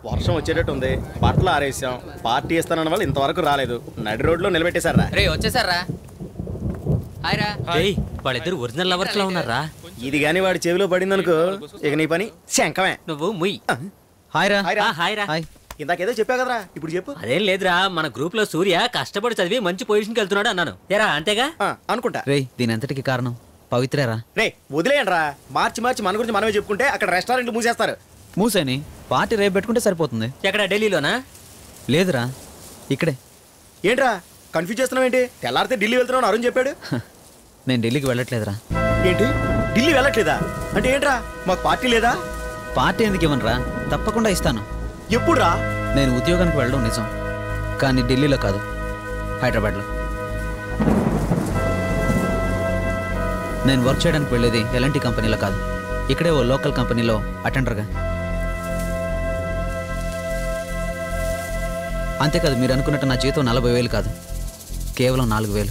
వర్షం వచ్చేటట్టు ఉంది బట్టలు ఆరేసాం పార్టీ ఇస్తానన్న వాళ్ళు ఇంతవరకు రాలేదు నడి రోడ్లో నిలబెట్టేశారా రే వచ్చేసారా హాయ్ రా ఏయ్ వాళ్ళిద్దరు ఒరిజినల్ లవర్స్ లో ఉన్నారా ఇది కానీ వాడి చెవిలో పడింది అనుకో ఇక నీ పని శంకమే నువ్వు ముయ్ హాయ్ రా హాయ్ రా. హాయ్ రా హాయ్ ఇందాకేదో చెప్పా కదరా ఇప్పుడు చెప్పు అదేం లేదురా మన గ్రూప్ లో సూర్య కష్టపడి చదివి మంచి పొజిషన్కి వెళ్తున్నాడు అన్నాను ఏరా అంతేగా ఆ, అనుకుంటా రే దీని అంతటికి కారణం పవిత్రేరా రే వదిలేయండి రా మార్చి మార్చి మన గురించి మనమే చెప్పుకుంటే అక్కడ రెస్టారెంట్లు మూసేస్తారు మూసేని పార్టీ రేపు పెట్టుకుంటే సరిపోతుంది ఎక్కడ ఢిల్లీలోనా లేదురా ఇక్కడే ఏంట్రా కన్ఫ్యూజ్ చేస్తున్నావు ఏంటి తెల్లారితే ఢిల్లీ వెళ్తున్నావు అరుణ్ చెప్పాడు హ, నేను ఢిల్లీకి వెళ్ళట్లేదురా ఏంటి ఢిల్లీ వెళ్ళట్లేదా అంటే ఏంట్రా మాకు పార్టీ లేదా పార్టీ ఎందుకు ఇవ్వనురా తప్పకుండా ఇస్తాను ఎప్పుడు రా నేను ఉద్యోగానికి వెళ్ళడం నిజం కానీ ఢిల్లీలో కాదు హైదరాబాద్లో నేను వర్క్ చేయడానికి వెళ్ళేది ఎలాంటి కంపెనీలో కాదు ఇక్కడే ఓ లోకల్ కంపెనీలో అటెండర్గా అంతేకాదు మీరు అనుకున్నట్టు నా జీతం నలభై వేలు కాదు కేవలం నాలుగు వేలు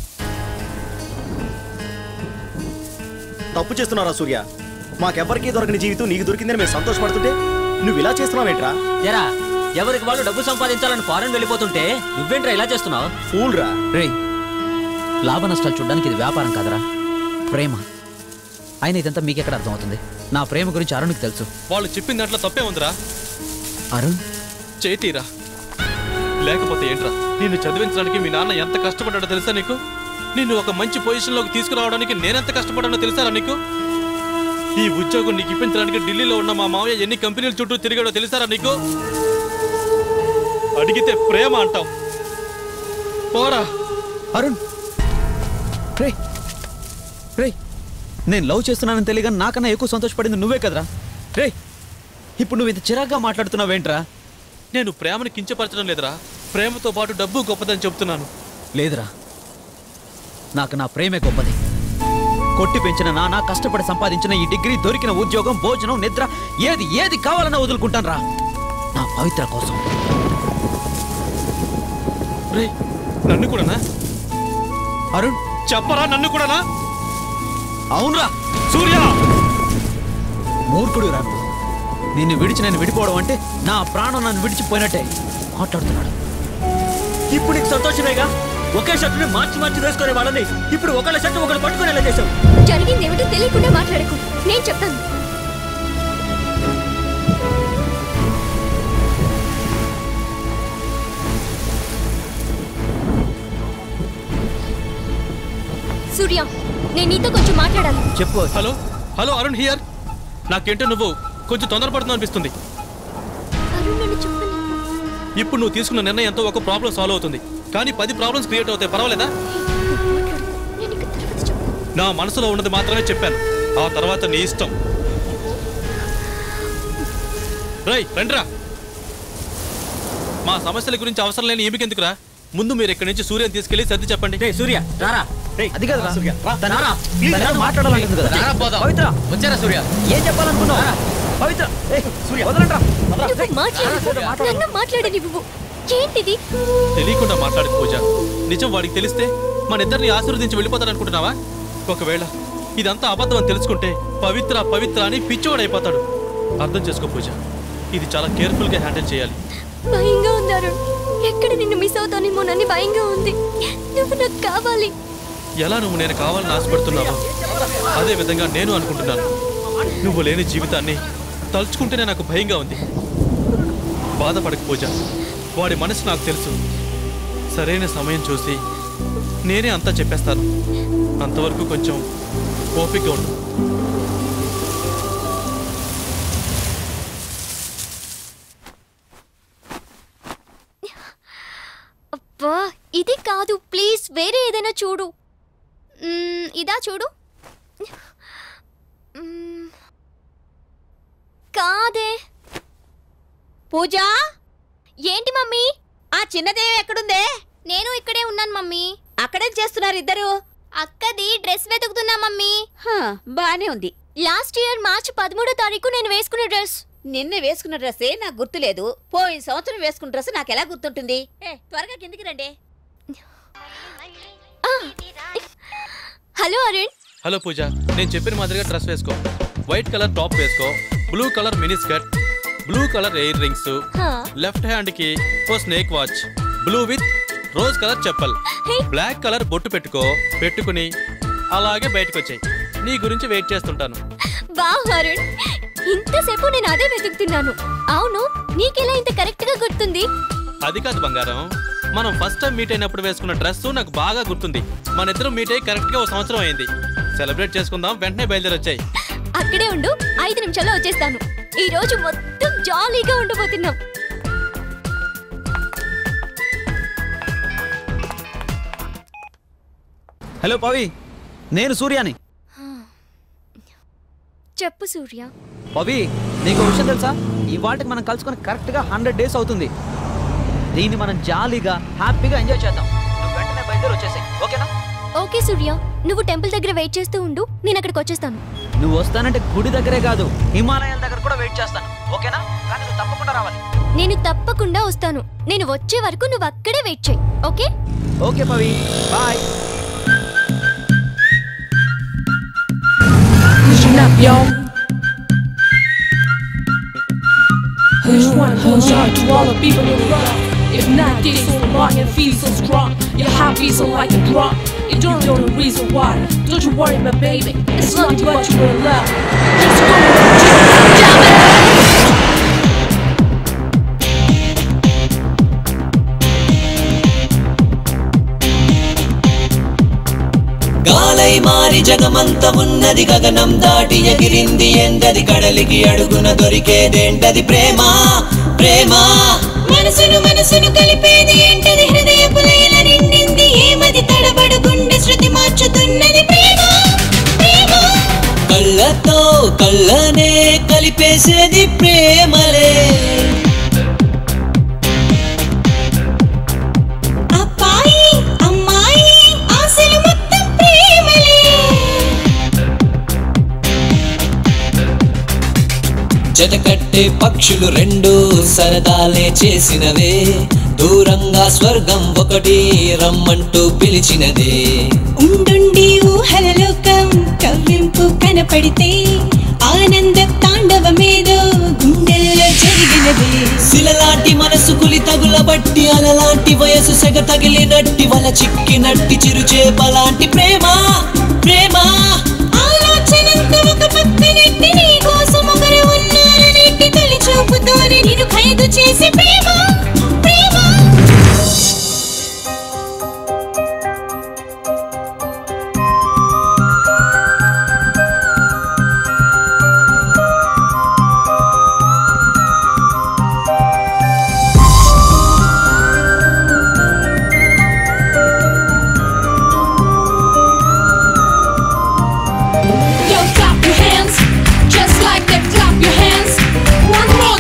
తప్పు చేస్తున్నారా సూర్య మాకెవ్వరికీ దొరకని జీవితం నీకు దొరికిందని మేము సంతోషపడుతుంటే నువ్వు ఇలా చేస్తున్నావేంట్రా ఎరా ఎవరికి వాళ్ళు డబ్బు సంపాదించాలని ఫారెన్ వెళ్ళిపోతుంటే నువ్వేంట్రా ఇలా చేస్తున్నావు ఫూల్ రా రే లాభ నష్టాలు చూడడానికి ఇది వ్యాపారం కాదురా ప్రేమ అయినా ఇదంతా మీకెక్కడ అర్థమవుతుంది నా ప్రేమ గురించి అరుణ్కి తెలుసు వాళ్ళు చెప్పిన దాంట్లో తప్పే ఉందిరా అరుణ్ చేతిరా లేకపోతే ఏంట్రా నిన్ను చదివించడానికి మీ నాన్న ఎంత కష్టపడ్డాడో తెలుసా నీకు నిన్ను ఒక మంచి పొజిషన్లోకి తీసుకురావడానికి నేనెంత కష్టపడ్డానో తెలుసారా నీకు ఈ ఉద్యోగం నీకు ఇప్పించడానికి ఢిల్లీలో ఉన్న మా మావయ్య ఎన్ని కంపెనీల చుట్టూ తిరిగాడో తెలుసారా నీకు అడిగితే ప్రేమ అంటావు పోరా అరుణ్ రే రే నేను లవ్ చేస్తున్నానని తెలియగా నాకన్నా ఎక్కువ సంతోషపడింది నువ్వే కదరా రే ఇప్పుడు నువ్వు ఇంత చిరాగ్గా మాట్లాడుతున్నావేంట్రా నేను ప్రేమను కించపరచడం లేదురా ప్రేమతో పాటు డబ్బు గొప్పదని చెప్తున్నాను లేదురా నాకు నా ప్రేమే గొప్పది కొట్టి పెంచిన నాన్న కష్టపడి సంపాదించిన ఈ డిగ్రీ దొరికిన ఉద్యోగం భోజనం నిద్ర ఏది ఏది కావాలన్నా వదులుకుంటాను రా నా పవిత్ర కోసం రే నన్ను కూడానా అరుణ్ చెప్పరా నన్ను కూడానా అవునరా సూర్య మూర్ఖుడు రా నువ్వు. నిన్ను విడిచి నేను విడిపోవడం అంటే నా ప్రాణం నన్ను విడిచిపోయినట్టే మాట్లాడుతున్నాడు ఇప్పుడు నీకు సంతోషమేగా ఒకే షర్టుని మార్చి మార్చి వేసుకునే వాళ్ళని ఇప్పుడు ఒకళ్ళ షర్టు ఒకళ్ళు పట్టుకుని ఎలా చేసావు జరిగింది ఏమిటో తెలియకుండా మాట్లాడకు నేను చెప్తాను సూర్య నేను నీతో కొంచెం మాట్లాడాలి చెప్పు హలో హలో అరుణ్ హియర్ నాకేంటో నువ్వు కొంచెం తొందరపడుతున్నావు అనిపిస్తుంది అరుణ్ నన్ను చెప్పని ఇప్పుడు నువ్వు తీసుకున్న నిర్ణయంతో ఒక ప్రాబ్లం సాల్వ్ అవుతుంది కానీ పది ప్రాబ్లమ్స్ క్రియేట్ అవుతాయి పర్వాలేదా మాట్లాడు నేను ఇక తర్వాత చెప్తాను నా మనసులో ఉన్నది మాత్రమే చెప్పాను ఆ తర్వాత నీ ఇష్టం రై రండిరా మా సమస్యల గురించి అవసరం లేని ఈమెకెందుకురా ముందు మీరు ఇక్కడి నుంచి సూర్యని తీసుకెళ్లి సర్ది చెప్పండి రే సూర్య రారా రే అది కదా సూర్య, రా. తన రారా. తన ఏదో మాట్లాడాలంటుంది కదా రారా పోదాం. పవిత్ర వచ్చారా సూర్య ఏం చెప్పాలనుకున్నావు పవిత్ర ఏయ్, వదలండ్రా. నువ్వు మాట్లాడు నన్ను మాట్లాడే నువ్వు ఏంటిది తెలియకుండా మాట్లాడి పూజ నిజం వాడికి తెలిస్తే మన ఇద్దరిని ఆశీర్వదించి వెళ్ళిపోతాడనుకుంటున్నావా ఒకవేళ ఇదంతా అబద్ధం అని తెలుసుకుంటే పవిత్ర పవిత్ర అని పిచ్చోడైపోతాడు అర్థం చేసుకో పూజ ఇది చాలా కేర్ఫుల్ గా హ్యాండిల్ చేయాలి భయంగా ఉంది అరుణ్ ఎక్కడ నిన్ను మిస్ అవుతానేమోనని భయంగా ఉంది నువ్వు నాకు కావాలి ఎలా నువ్వు నేను కావాలని ఆశపడుతున్నావో అదే విధంగా నేను అనుకుంటున్నాను నువ్వు లేని జీవితాన్ని తలుచుకుంటేనే నాకు భయంగా ఉంది బాధపడక పూజ వాడి మనసు నాకు తెలుసు సరైన సమయం చూసి నేనే అంతా చెప్పేస్తాను అంతవరకు కొంచెం ఓపికగా ఉండు అబ్బా ఇది కాదు ప్లీజ్ వేరే ఏదైనా చూడు మ్మ్, ఇదా చూడు మ్మ్, కాదే పూజ ఏంటి మమ్మీ ఆ చిన్నదేవి ఎక్కడుందే నేను ఇక్కడే ఉన్నాను మమ్మీ అక్కడేం చేస్తున్నారు ఇద్దరు అక్కది డ్రెస్ వెతుకుతున్నా మమ్మీ హా, బానే ఉంది లాస్ట్ ఇయర్ మార్చి పదమూడో తారీఖు నేను వేసుకున్న డ్రెస్ నిన్న వేసుకున్న డ్రెస్సే నాకు గుర్తులేదు పోయిన సంవత్సరం వేసుకున్న డ్రెస్ నాకు ఎలా గుర్తుంటుంది ఏ త్వరగా కిందికి రండి హలో అరుణ్ హలో పూజ నేను చెప్పిన మాదిరిగా డ్రెస్ వేసుకో వైట్ కలర్ టాప్ వేసుకో blue colour mini skirt blue colour earrings హా. లెఫ్ట్ హ్యాండ్ కి ఓ snake watch blue with rose colour chappal హే. బ్లాక్ కలర్ బొట్టు పెట్టుకో పెట్టుకుని అలాగే బయటకు వచ్చాయి నీ గురించి వెయిట్ చేస్తుంటాను వా అరుణ్ ఇంతసేపు నేను అదే వెతుకుతున్నాను అవును నీకెలా ఇంత కరెక్ట్ గా గుర్తుంది అది కాదు బంగారం మనం ఫస్ట్ టైం మీట్ అయినప్పుడు వేసుకున్న డ్రెస్ నాకు బాగా గుర్తుంది మన ఇద్దరం మీట్ అయ్యి కరెక్ట్ గా ఒక సంవత్సరం అయింది సెలబ్రేట్ చేసుకుందాం వెంటనే బయలుదేరి వచ్చాయి అక్కడే ఉండు ఐదు నిమిషాల్లో వచ్చేస్తాను ఈ రోజు మొత్తం జాలీగా ఉండబోతున్నాం హలో పవి నేను సూర్యాని చెప్పు సూర్య పవి నీకు ఒక విషయం తెలుసా ఈ వాటికి మనం కలుసుకొని కరెక్ట్గా హండ్రెడ్ డేస్ అవుతుంది దీన్ని మనం జాలీగా హ్యాపీగా ఎంజాయ్ చేద్దాం నువ్వు వెంటనే బయలుదేరి వచ్చేసాయి ఓకేనా ఓకే సూర్య నువ్వు టెంపుల్ దగ్గర వెయిట్ చేస్తూ ఉండు నేను అక్కడికి వచ్చేస్తాను నువ్వు వస్తానంటే గుడి దగ్గరే కాదు హిమాలయాల దగ్గర కూడా వెయిట్ చేస్తాను ఓకేనా కానీ నువ్వు తప్పకుండా రావాలి నేను తప్పకుండా వస్తాను నేను వచ్చే వరకు నువ్వు అక్కడే వెయిట్ చేయి okay okay Pavi bye Listen up, yo. Who's one who's on to all the people in the world? If not this so long and feel so strong, your heart beats so like a drum. You don't know the reason why. Don't you worry, my baby. It's nothing but you will love. Just go and jump it. గాలై మారి జగమంత ఉన్నది గగనం దాటి ఎగిరింది ఎండది కడలికి అడుగున దొరికేదేంటది ప్రేమ ప్రేమ మనసును మనసును కలిపేది ఏంటది హృదయపు లయల నిండింది ఏమది తడబడు గుండె శృతి మార్చుతున్నది ప్రేమ ప్రేమ కళ్ళతో కళ్ళనే కలిపేసేది ప్రేమలే అబ్బాయి అమ్మాయి ఆశలు మొత్తం ప్రేమలే జతకట్టే పక్షులు రెండు సరదాలే చేసినవే దూరంగా స్వర్గం ఒకటి రమ్మంటూ పిలిచినదే ఉండుండి ఊహల లోకం కవ్వింపు కనపడితే ఆనంద తాండవమేదో గుండెల్లో జరిగినదే శిలలాంటి మనసు కులి తగులబట్టి అలలాంటి వయసు సెగ తగిలినట్టి వల చిక్కినట్టి చిరుచేపలాంటి ప్రేమ ప్రేమ ఆలోచనంత ఒక పక్కనెట్టి నీ కోసం ఒకరు ఉన్నారనేటి తొలి చూపుతోనే నిన్ను ఖైదు చేసి ప్రేమ ప్రేమ Yo, clap your hands. Just like that, clap your hands. One more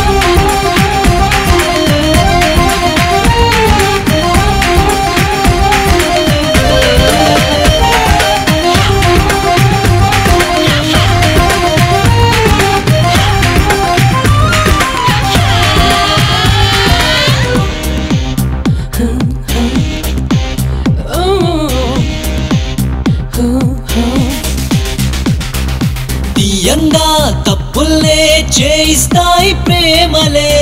తీయంగా తప్పుల్నే చేయిస్తాయి ప్రేమలే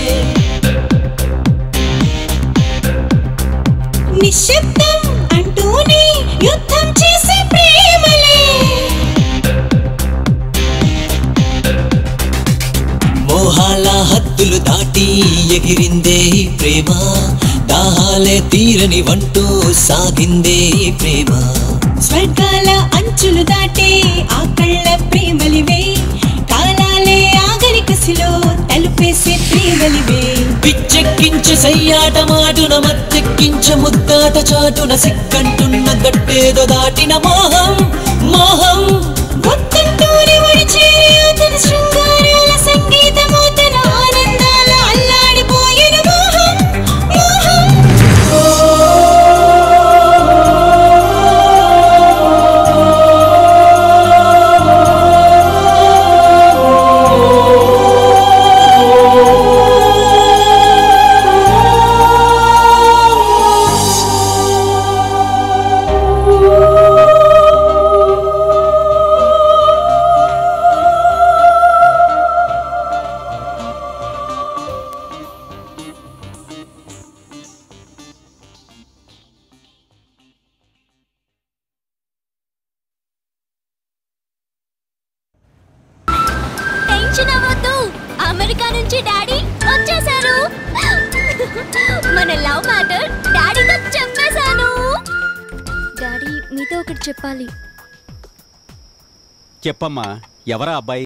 నిశ్శబ్దం అంటూనే యుద్ధం చేసే ప్రేమలే మోహాల హద్దులు దాటి ఎగిరిందే ఈ ప్రేమ దాహాలే తీరని వంటూ సాగిందే ఈ ప్రేమ స్వర్గాల అంచులు దాటే ఆ కళ్ళ ప్రేమలివే కాలాలే ఆగరి కసిలో తలుపేసే ప్రేమలివే పిచ్చెక్కించే సయ్యాట మాటున మత్తెక్కించ ముద్దాట చాటున సిక్కంటున్న గట్టేదో దాటిన మోహం మోహం ఒత్తంటూనే ఒడిచేరే అతని శృంగారాల సంగీతము తన ఆనందాల అల్లాడిపోయిన మోహం మోహం అమెరికా నుంచి డాడీ వచ్చేసారు మన లవ్ మ్యాటర్ డాడీతో చెప్పేశాను డాడీ మీతో ఒకటి చెప్పాలి చెప్పమ్మా ఎవరా అబ్బాయి